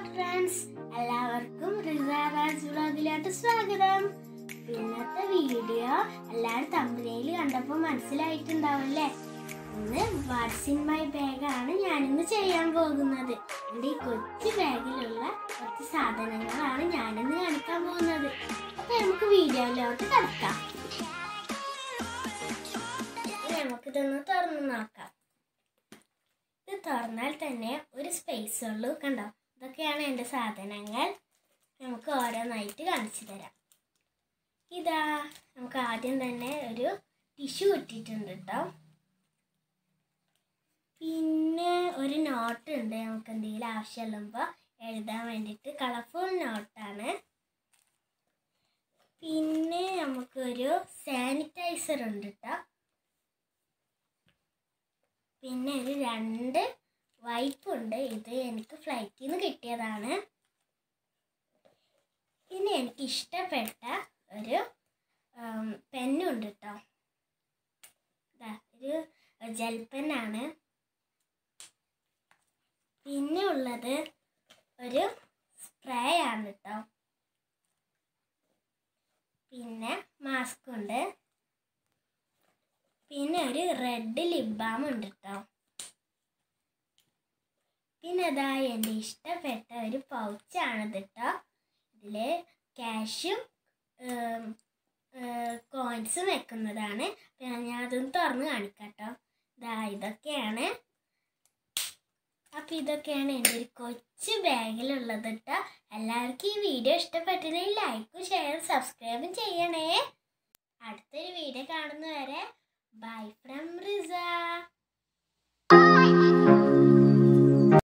friends എല്ലാവർക്കും റിസാറാസ് വ്ളോഗിലോട്ട് സ്വാഗതം ഇന്നത്തെ വീഡിയോ എല്ലാവരും തമ്പനയിൽ കണ്ടപ്പോൾ മനസ്സിലായിട്ടുണ്ടാവില്ലേ ഇന്ന് വാട്സ് ഇൻ മൈ ബാഗാണ് ഞാനിന്ന് ചെയ്യാൻ പോകുന്നത് എൻ്റെ ഈ കൊച്ചു ബാഗിലുള്ള കുറച്ച് സാധനങ്ങളാണ് ഞാനിന്ന് കാണിക്കാൻ പോകുന്നത് അപ്പൊ നമുക്ക് വീഡിയോയിലോട്ട് കിടക്കാം നമുക്കിതൊന്ന് തുറന്ന് നോക്കാം ഇത് തുറന്നാൽ തന്നെ ഒരു സ്പേസ് ഉള്ളൂ കണ്ടോ ഇതൊക്കെയാണ് എൻ്റെ സാധനങ്ങൾ നമുക്ക് ഓരോന്നായിട്ട് കാണിച്ചു തരാം ഇതാ നമുക്ക് ആദ്യം തന്നെ ഒരു ടിഷ്യൂ ഇട്ടിട്ടുണ്ട് കേട്ടോ പിന്നെ ഒരു നോട്ട് ഉണ്ട് നമുക്ക് എന്തെങ്കിലും ആവശ്യമുള്ളപ്പോൾ എഴുതാൻ വേണ്ടിയിട്ട് കളർഫുൾ നോട്ടാണ് പിന്നെ നമുക്കൊരു സാനിറ്റൈസർ ഉണ്ട് കേട്ടോ പിന്നെ ഒരു രണ്ട് വൈപ്പുണ്ട് ഇത് എനിക്ക് ഫ്ലൈറ്റിൽ നിന്ന് കിട്ടിയതാണ് പിന്നെ എനിക്ക് ഇഷ്ടപ്പെട്ട ഒരു പെന്നുണ്ട് കേട്ടോ ഇതാ ഒരു ജെൽ പെന്നാണ് പിന്നെ ഉള്ളത് ഒരു സ്പ്രേ ആണ് കേട്ടോ പിന്നെ മാസ്ക് ഉണ്ട് പിന്നെ ഒരു റെഡ് ലിപ് ബാം ഉണ്ട് കേട്ടോ പിന്നെ അതാ എൻ്റെ ഇഷ്ടപ്പെട്ട ഒരു പൗച്ചാണിത് കേട്ടോ ഇതിൽ ക്യാഷും കോയിൻസും വെക്കുന്നതാണ് പിന്നെ ഞാൻ അതൊന്ന് തുറന്ന് കാണിക്കാം കേട്ടോ ഇതാ ഇതൊക്കെയാണ് അപ്പം ഇതൊക്കെയാണ് എൻ്റെ ഒരു കൊച്ചു ബാഗിലുള്ളത് കേട്ടോ എല്ലാവർക്കും ഈ വീഡിയോ ഇഷ്ടപ്പെട്ടിട്ടുണ്ടെങ്കിൽ ലൈക്കും ഷെയറും സബ്സ്ക്രൈബും ചെയ്യണേ അടുത്തൊരു വീഡിയോ കാണുന്നവരെ ബൈ ഫ്രം